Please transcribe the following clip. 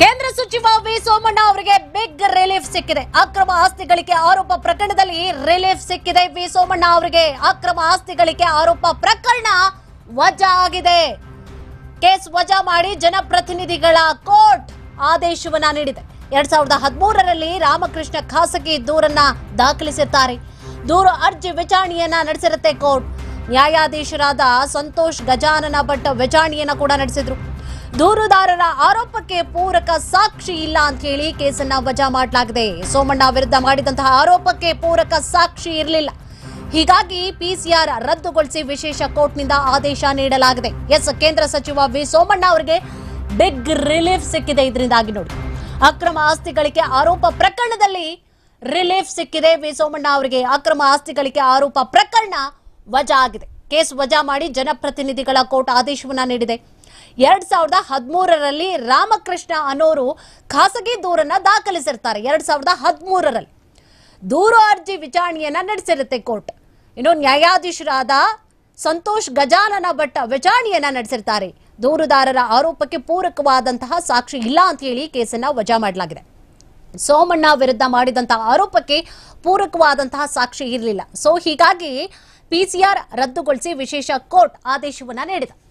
ಕೇಂದ್ರ ಸಚಿವ ವಿ ಸೋಮಣ್ಣ ಅವರಿಗೆ ಬಿಗ್ ರಿಲೀಫ್ ಸಿಕ್ಕಿದೆ ಅಕ್ರಮ ಆಸ್ತಿ ಗಳಿಕೆ ಆರೋಪ ಪ್ರಕರಣದಲ್ಲಿ ರಿಲೀಫ್ ಸಿಕ್ಕಿದೆ ವಿ ಸೋಮಣ್ಣ ಅವರಿಗೆ ಅಕ್ರಮ ಆಸ್ತಿ ಗಳಿಕೆ ಆರೋಪ ಪ್ರಕರಣ ವಜಾ ಆಗಿದೆ ಕೇಸ್ ವಜಾ ಮಾಡಿ ಜನಪ್ರತಿನಿಧಿಗಳ ಕೋರ್ಟ್ ಆದೇಶವನ್ನ ನೀಡಿದೆ ಎರಡ್ ಸಾವಿರದ ಹದಿಮೂರರಲ್ಲಿ ರಾಮಕೃಷ್ಣ ಖಾಸಗಿ ದೂರನ್ನ ದಾಖಲಿಸಿರ್ತಾರೆ ದೂರು ಅರ್ಜಿ ವಿಚಾರಣೆಯನ್ನ ನಡೆಸಿರುತ್ತೆ ಕೋರ್ಟ್ ನ್ಯಾಯಾಧೀಶರಾದ ಸಂತೋಷ್ ಗಜಾನನ ಭಟ್ ವಿಚಾರಣೆಯನ್ನ ಕೂಡ ನಡೆಸಿದ್ರು ದೂರುದಾರರ ಆರೋಪಕ್ಕೆ ಪೂರಕ ಸಾಕ್ಷಿ ಇಲ್ಲ ಅಂತ ಹೇಳಿ ಕೇಸನ್ನ ವಜಾ ಮಾಡಲಾಗಿದೆ ಸೋಮಣ್ಣ ವಿರುದ್ಧ ಮಾಡಿದಂತಹ ಆರೋಪಕ್ಕೆ ಪೂರಕ ಸಾಕ್ಷಿ ಇರಲಿಲ್ಲ ಹೀಗಾಗಿ ಪಿಸಿಆರ್ ರದ್ದುಗೊಳಿಸಿ ವಿಶೇಷ ಕೋರ್ಟ್ನಿಂದ ಆದೇಶ ನೀಡಲಾಗಿದೆ ಎಸ್ ಕೇಂದ್ರ ಸಚಿವ ವಿ ಸೋಮಣ್ಣ ಅವರಿಗೆ ಬಿಗ್ ರಿಲೀಫ್ ಸಿಕ್ಕಿದೆ ಇದರಿಂದಾಗಿ ನೋಡಿ ಅಕ್ರಮ ಆಸ್ತಿ ಗಳಿಕೆ ಆರೋಪ ಪ್ರಕರಣದಲ್ಲಿ ರಿಲೀಫ್ ಸಿಕ್ಕಿದೆ ವಿ ಸೋಮಣ್ಣ ಅವರಿಗೆ ಅಕ್ರಮ ಆಸ್ತಿ ಗಳಿಕೆ ಆರೋಪ ಪ್ರಕರಣ ವಜಾ ಆಗಿದೆ ಕೇಸ್ ವಜಾ ಮಾಡಿ ಜನಪ್ರತಿನಿಧಿಗಳ ಕೋರ್ಟ್ ಆದೇಶವನ್ನ ನೀಡಿದೆ ಎರಡ್ ಸಾವಿರದ ಹದಿಮೂರರಲ್ಲಿ ರಾಮಕೃಷ್ಣ ಅನ್ನೋರು ಖಾಸಗಿ ದೂರನ್ನ ದಾಖಲಿಸಿರ್ತಾರೆ ಎರಡ್ ಸಾವಿರದ ಹದಿಮೂರರಲ್ಲಿ ದೂರು ಅರ್ಜಿ ವಿಚಾರಣೆಯನ್ನ ನಡೆಸಿರುತ್ತೆ ಕೋರ್ಟ್ ಇನ್ನು ನ್ಯಾಯಾಧೀಶರಾದ ಸಂತೋಷ್ ಗಜಾನನ ಭಟ್ ವಿಚಾರಣೆಯನ್ನ ನಡೆಸಿರ್ತಾರೆ ದೂರುದಾರರ ಆರೋಪಕ್ಕೆ ಪೂರಕವಾದಂತಹ ಸಾಕ್ಷಿ ಇಲ್ಲ ಅಂತ ಹೇಳಿ ಕೇಸನ್ನ ವಜಾ ಮಾಡಲಾಗಿದೆ ಸೋಮಣ್ಣ ವಿರುದ್ಧ ಮಾಡಿದಂತಹ ಆರೋಪಕ್ಕೆ ಪೂರಕವಾದಂತಹ ಸಾಕ್ಷಿ ಇರಲಿಲ್ಲ ಸೊ ಹೀಗಾಗಿ ಪಿಸಿಆರ್ ರದ್ದುಗೊಳಿಸಿ ವಿಶೇಷ ಕೋರ್ಟ್ ಆದೇಶವನ್ನ ನೀಡಿದೆ